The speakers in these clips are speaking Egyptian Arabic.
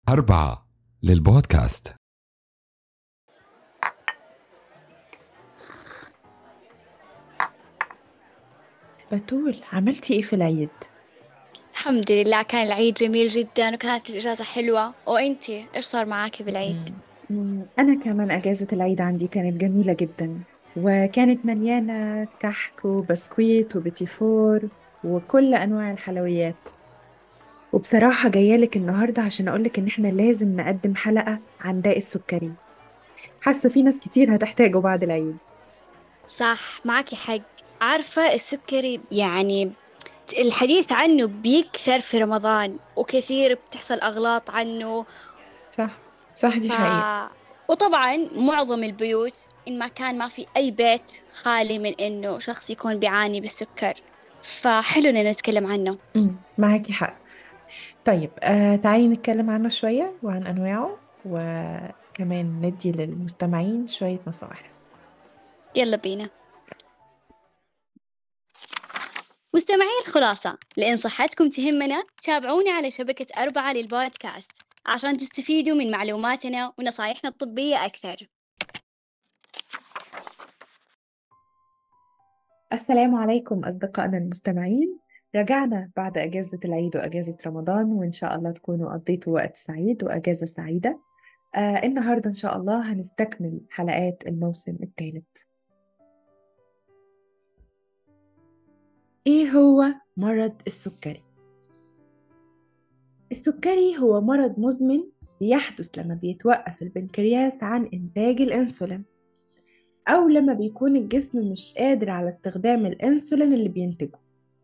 أربعة للبودكاست بتول عملتي ايه في العيد؟ الحمد لله كان العيد جميل جدا وكانت الإجازة حلوة وإنتي إيش صار معاكي بالعيد؟ مم، أنا كمان أجازة العيد عندي كانت جميلة جدا وكانت مليانة كحك وبسكويت وبيتي فور وكل أنواع الحلويات وبصراحة جايالك النهاردة عشان أقولك إن إحنا لازم نقدم حلقة عن داء السكري حاسة في ناس كتير هتحتاجه بعد العيد صح معاكي حق عارفة السكري يعني الحديث عنه بيكثر في رمضان وكثير بتحصل أغلاط عنه صح صح دي ف... حقيقة وطبعا معظم البيوت إن ما كان ما في أي بيت خالي من إنه شخص يكون بيعاني بالسكر فحلو إننا نتكلم عنه مم، معاكي حق طيب آه تعالي نتكلم عنه شوية وعن أنواعه وكمان ندي للمستمعين شوية نصائح يلا بينا مستمعي الخلاصة لإن صحتكم تهمنا تابعونا على شبكة أربعة للبودكاست عشان تستفيدوا من معلوماتنا ونصايحنا الطبية أكثر السلام عليكم أصدقائنا المستمعين رجعنا بعد أجازة العيد وأجازة رمضان وإن شاء الله تكونوا قضيتوا وقت سعيد وأجازة سعيدة آه النهاردة إن شاء الله هنستكمل حلقات الموسم الثالث إيه هو مرض السكري؟ السكري هو مرض مزمن بيحدث لما بيتوقف البنكرياس عن إنتاج الأنسولين أو لما بيكون الجسم مش قادر على استخدام الأنسولين اللي بينتجه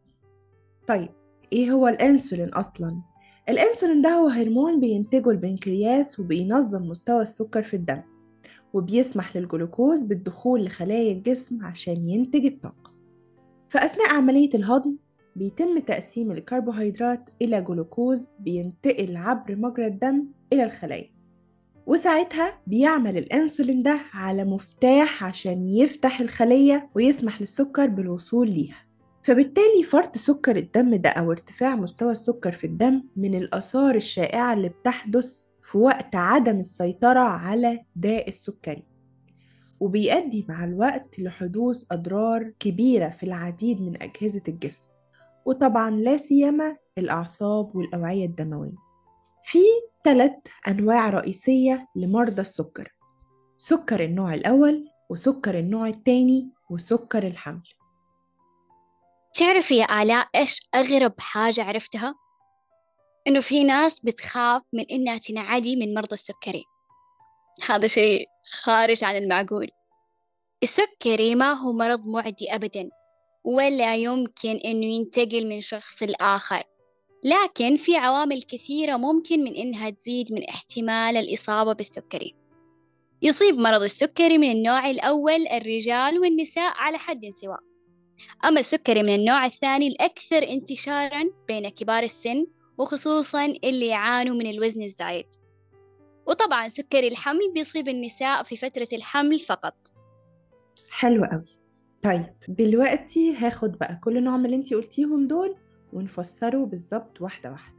طيب إيه هو الأنسولين أصلا؟ الأنسولين ده هو هرمون بينتجه البنكرياس وبينظم مستوى السكر في الدم وبيسمح للجلوكوز بالدخول لخلايا الجسم عشان ينتج الطاقة فأثناء عملية الهضم بيتم تقسيم الكربوهيدرات إلى جلوكوز بينتقل عبر مجرى الدم إلى الخلايا وساعتها بيعمل الأنسولين ده على مفتاح عشان يفتح الخلية ويسمح للسكر بالوصول ليها فبالتالي فرط سكر الدم ده أو ارتفاع مستوى السكر في الدم من الآثار الشائعة اللي بتحدث في وقت عدم السيطرة على داء السكري وبيؤدي مع الوقت لحدوث أضرار كبيرة في العديد من أجهزة الجسم وطبعا لا سيما الأعصاب والأوعية الدموية في ثلاث أنواع رئيسية لمرضى السكر سكر النوع الأول وسكر النوع الثاني وسكر الحمل تعرفي يا آلاء إيش أغرب حاجة عرفتها؟ إنه في ناس بتخاف من إنها تنعدي من مرضى السكري هذا شيء خارج عن المعقول السكري ما هو مرض معدي أبدا ولا يمكن إنه ينتقل من شخص لآخر لكن في عوامل كثيرة ممكن من إنها تزيد من احتمال الإصابة بالسكري يصيب مرض السكري من النوع الأول الرجال والنساء على حد سواء أما السكري من النوع الثاني الأكثر انتشارا بين كبار السن وخصوصا اللي يعانوا من الوزن الزايد وطبعا سكري الحمل بيصيب النساء في فترة الحمل فقط حلو قوي طيب دلوقتي هاخد بقى كل نوع من اللي انتي قلتيهم دول ونفسره بالظبط واحدة واحدة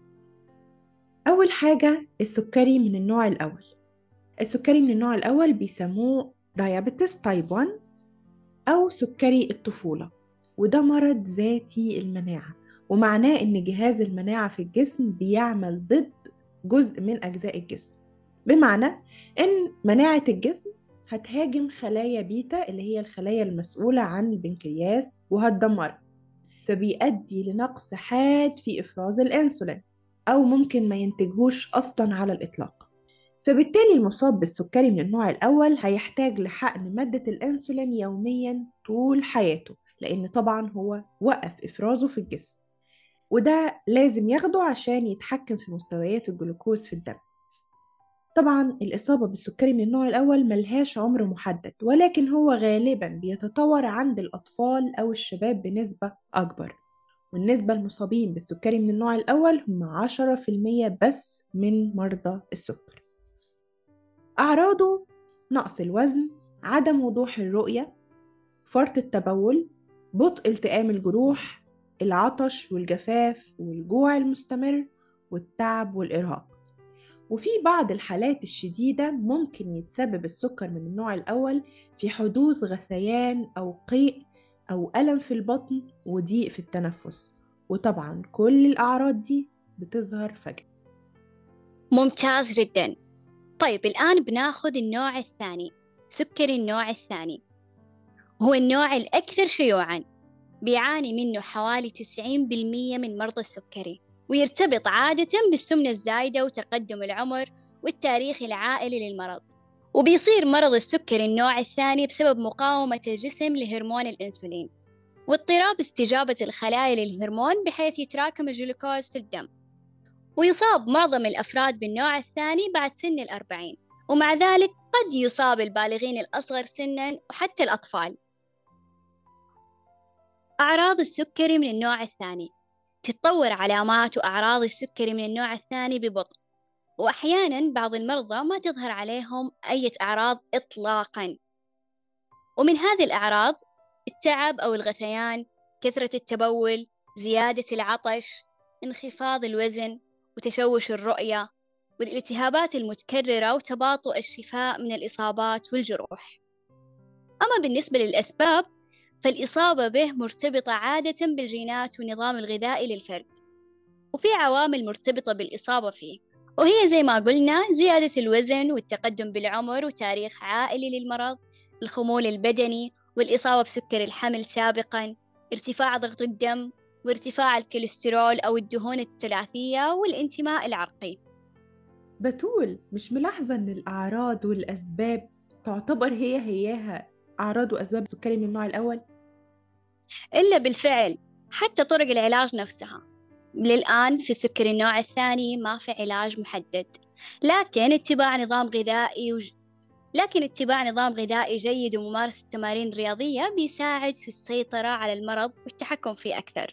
أول حاجة السكري من النوع الأول السكري من النوع الأول بيسموه diabetes type 1 أو سكري الطفولة وده مرض ذاتي المناعة ومعناه إن جهاز المناعة في الجسم بيعمل ضد جزء من أجزاء الجسم بمعنى إن مناعة الجسم هتهاجم خلايا بيتا اللي هي الخلايا المسؤولة عن البنكرياس وهتدمرها فبيؤدي لنقص حاد في إفراز الأنسولين أو ممكن ما ينتجهوش أصلا على الإطلاق فبالتالي المصاب بالسكري من النوع الأول هيحتاج لحقن مادة الأنسولين يوميا طول حياته لأن طبعا هو وقف إفرازه في الجسم وده لازم ياخده عشان يتحكم في مستويات الجلوكوز في الدم طبعا الإصابة بالسكري من النوع الأول ملهاش عمر محدد ولكن هو غالبا بيتطور عند الأطفال أو الشباب بنسبة أكبر والنسبة المصابين بالسكري من النوع الأول هم 10% بس من مرضى السكر أعراضه نقص الوزن عدم وضوح الرؤية فرط التبول بطء التئام الجروح العطش والجفاف والجوع المستمر والتعب والإرهاق وفي بعض الحالات الشديدة ممكن يتسبب السكر من النوع الأول في حدوث غثيان أو قيء أو ألم في البطن وضيق في التنفس وطبعا كل الأعراض دي بتظهر فجأة ممتاز جدا طيب الآن بناخذ النوع الثاني سكري النوع الثاني هو النوع الأكثر شيوعا بيعاني منه حوالي 90% من مرضى السكري ويرتبط عادة بالسمنة الزايدة وتقدم العمر والتاريخ العائلي للمرض وبيصير مرض السكري النوع الثاني بسبب مقاومة الجسم لهرمون الأنسولين واضطراب استجابة الخلايا للهرمون بحيث يتراكم الجلوكوز في الدم ويصاب معظم الأفراد بالنوع الثاني بعد سن الأربعين ومع ذلك قد يصاب البالغين الأصغر سنا وحتى الأطفال أعراض السكري من النوع الثاني تتطور علامات وأعراض السكري من النوع الثاني ببطء وأحيانا بعض المرضى ما تظهر عليهم أي أعراض إطلاقا ومن هذه الأعراض التعب أو الغثيان كثرة التبول زيادة العطش انخفاض الوزن وتشوش الرؤية والالتهابات المتكررة وتباطؤ الشفاء من الإصابات والجروح أما بالنسبة للأسباب فالإصابة به مرتبطة عادة بالجينات والنظام الغذائي للفرد وفي عوامل مرتبطة بالإصابة فيه وهي زي ما قلنا زيادة الوزن والتقدم بالعمر وتاريخ عائلي للمرض الخمول البدني والإصابة بسكر الحمل سابقا ارتفاع ضغط الدم وارتفاع الكوليسترول أو الدهون الثلاثية والانتماء العرقي بتول مش ملاحظة إن الأعراض والأسباب تعتبر هي هياها أعراض وأسباب سكري من النوع الأول؟ إلا بالفعل حتى طرق العلاج نفسها للآن في السكر النوع الثاني ما في علاج محدد لكن اتباع نظام غذائي وج... لكن اتباع نظام غذائي جيد وممارسة تمارين رياضية بيساعد في السيطرة على المرض والتحكم فيه أكثر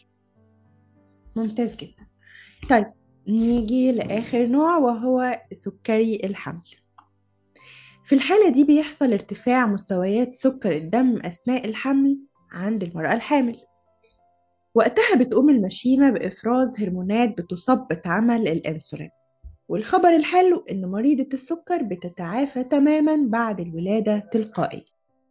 ممتاز جدا طيب نيجي لآخر نوع وهو سكري الحمل في الحالة دي بيحصل ارتفاع مستويات سكر الدم أثناء الحمل عند المرأة الحامل وقتها بتقوم المشيمة بإفراز هرمونات بتثبط عمل الأنسولين والخبر الحلو إن مريضة السكر بتتعافى تماما بعد الولادة تلقائيا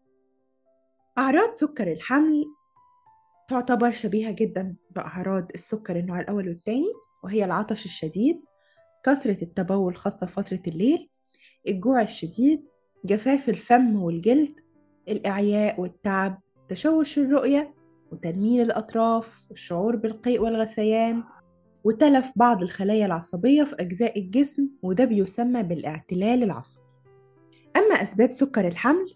أعراض سكر الحمل تعتبر شبيهة جدا بأعراض السكر النوع الأول والثاني وهي العطش الشديد كثرة التبول خاصة في فترة الليل الجوع الشديد جفاف الفم والجلد الإعياء والتعب تشوش الرؤية وتنميل الأطراف والشعور بالقيء والغثيان وتلف بعض الخلايا العصبية في أجزاء الجسم وده بيسمى بالاعتلال العصبي أما أسباب سكر الحمل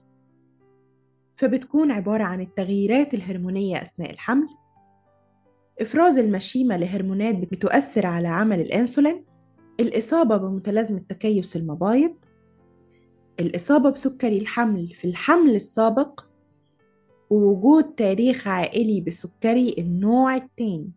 فبتكون عبارة عن التغييرات الهرمونية أثناء الحمل إفراز المشيمة لهرمونات بتؤثر على عمل الأنسولين الإصابة بمتلازمة تكيس المبايض الإصابة بسكري الحمل في الحمل السابق ووجود تاريخ عائلي بسكري النوع التاني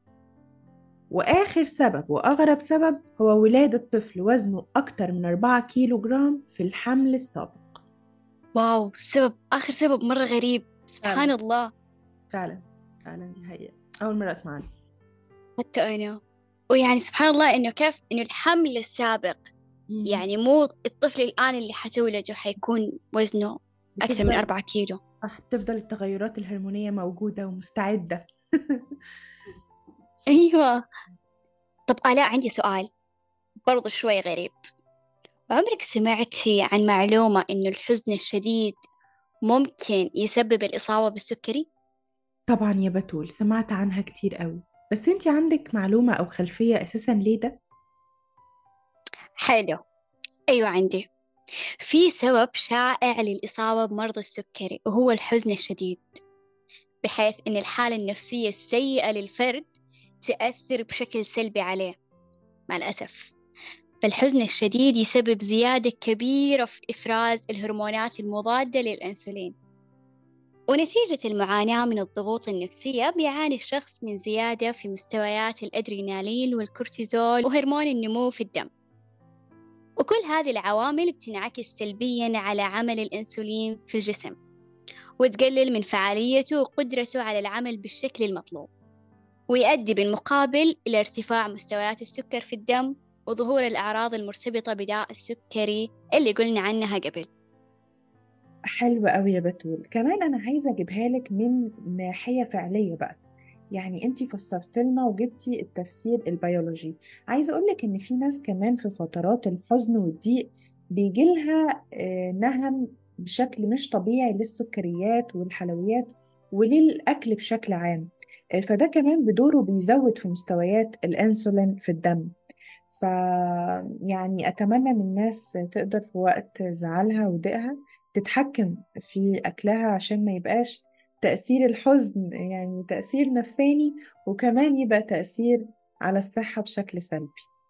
وآخر سبب وأغرب سبب هو ولادة طفل وزنه أكتر من 4 كيلو جرام في الحمل السابق واو سبب آخر سبب مرة غريب سبحان فعلا. الله فعلا فعلا دي حقيقة أول مرة أسمع عنها حتى أنا ويعني سبحان الله إنه كيف إنه الحمل السابق يعني مو الطفل الآن اللي حتولده حيكون وزنه أكثر من بتفضل- أربعة كيلو صح بتفضل التغيرات الهرمونية موجودة ومستعدة أيوة طب آلاء عندي سؤال برضو شوي غريب عمرك سمعتي عن معلومة إنه الحزن الشديد ممكن يسبب الإصابة بالسكري؟ طبعا يا بتول سمعت عنها كتير قوي بس انتي عندك معلومة أو خلفية أساسا ليه ده؟ حلو أيوة عندي في سبب شائع للإصابة بمرض السكري وهو الحزن الشديد بحيث إن الحالة النفسية السيئة للفرد تأثر بشكل سلبي عليه مع الأسف فالحزن الشديد يسبب زيادة كبيرة في إفراز الهرمونات المضادة للأنسولين ونتيجة المعاناة من الضغوط النفسية بيعاني الشخص من زيادة في مستويات الأدرينالين والكورتيزول وهرمون النمو في الدم وكل هذه العوامل بتنعكس سلبيا على عمل الأنسولين في الجسم وتقلل من فعاليته وقدرته على العمل بالشكل المطلوب ويؤدي بالمقابل إلى ارتفاع مستويات السكر في الدم وظهور الأعراض المرتبطة بداء السكري اللي قلنا عنها قبل حلو قوي يا بتول كمان أنا عايزة أجيبها لك من ناحية فعلية بقى يعني انتي فسرت لنا وجبتي التفسير البيولوجي عايزة أقولك إن في ناس كمان في فترات الحزن والضيق بيجيلها آه، نهم بشكل مش طبيعي للسكريات والحلويات وللأكل بشكل عام آه، فده كمان بدوره بيزود في مستويات الأنسولين في الدم ف يعني أتمنى إن الناس تقدر في وقت زعلها وضيقها تتحكم في أكلها عشان ما يبقاش تأثير الحزن يعني تأثير نفساني وكمان يبقى تأثير على الصحة بشكل سلبي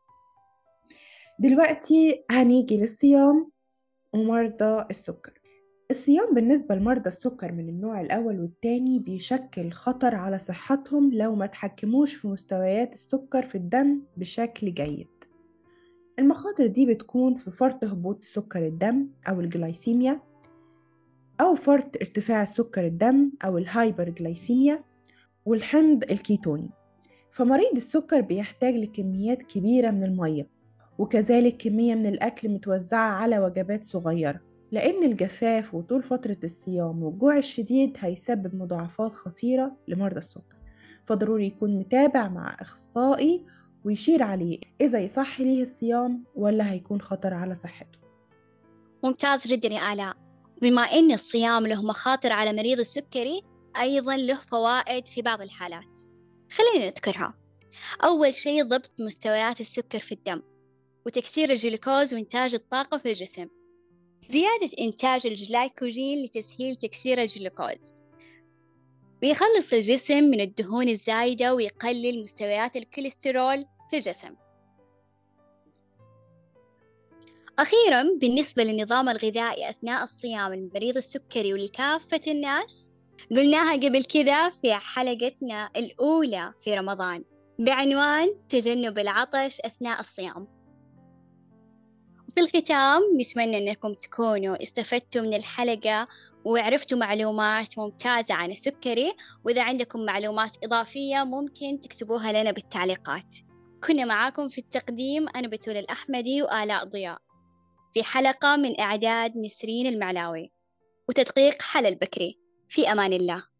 دلوقتي هنيجي للصيام ومرضى السكر الصيام بالنسبة لمرضى السكر من النوع الأول والتاني بيشكل خطر على صحتهم لو ما تحكموش في مستويات السكر في الدم بشكل جيد المخاطر دي بتكون في فرط هبوط سكر الدم أو الجلايسيميا أو فرط ارتفاع السكر الدم أو الهايبرجلايسيميا والحمض الكيتوني فمريض السكر بيحتاج لكميات كبيرة من المية وكذلك كمية من الأكل متوزعة على وجبات صغيرة لأن الجفاف وطول فترة الصيام والجوع الشديد هيسبب مضاعفات خطيرة لمرضى السكر فضروري يكون متابع مع أخصائي ويشير عليه إذا يصح ليه الصيام ولا هيكون خطر على صحته ممتاز جدا يا آلاء بما أن الصيام له مخاطر على مريض السكري أيضا له فوائد في بعض الحالات خلينا نذكرها أول شيء ضبط مستويات السكر في الدم وتكسير الجلوكوز وإنتاج الطاقة في الجسم زيادة إنتاج الجلايكوجين لتسهيل تكسير الجلوكوز ويخلص الجسم من الدهون الزايدة ويقلل مستويات الكوليسترول في الجسم أخيرا بالنسبة للنظام الغذائي أثناء الصيام المريض السكري ولكافة الناس قلناها قبل كذا في حلقتنا الأولى في رمضان بعنوان تجنب العطش أثناء الصيام في الختام نتمنى أنكم تكونوا استفدتوا من الحلقة وعرفتوا معلومات ممتازة عن السكري وإذا عندكم معلومات إضافية ممكن تكتبوها لنا بالتعليقات كنا معاكم في التقديم أنا بتول الأحمدي وآلاء ضياء في حلقة من إعداد نسرين المعلاوي وتدقيق حلا البكري في أمان الله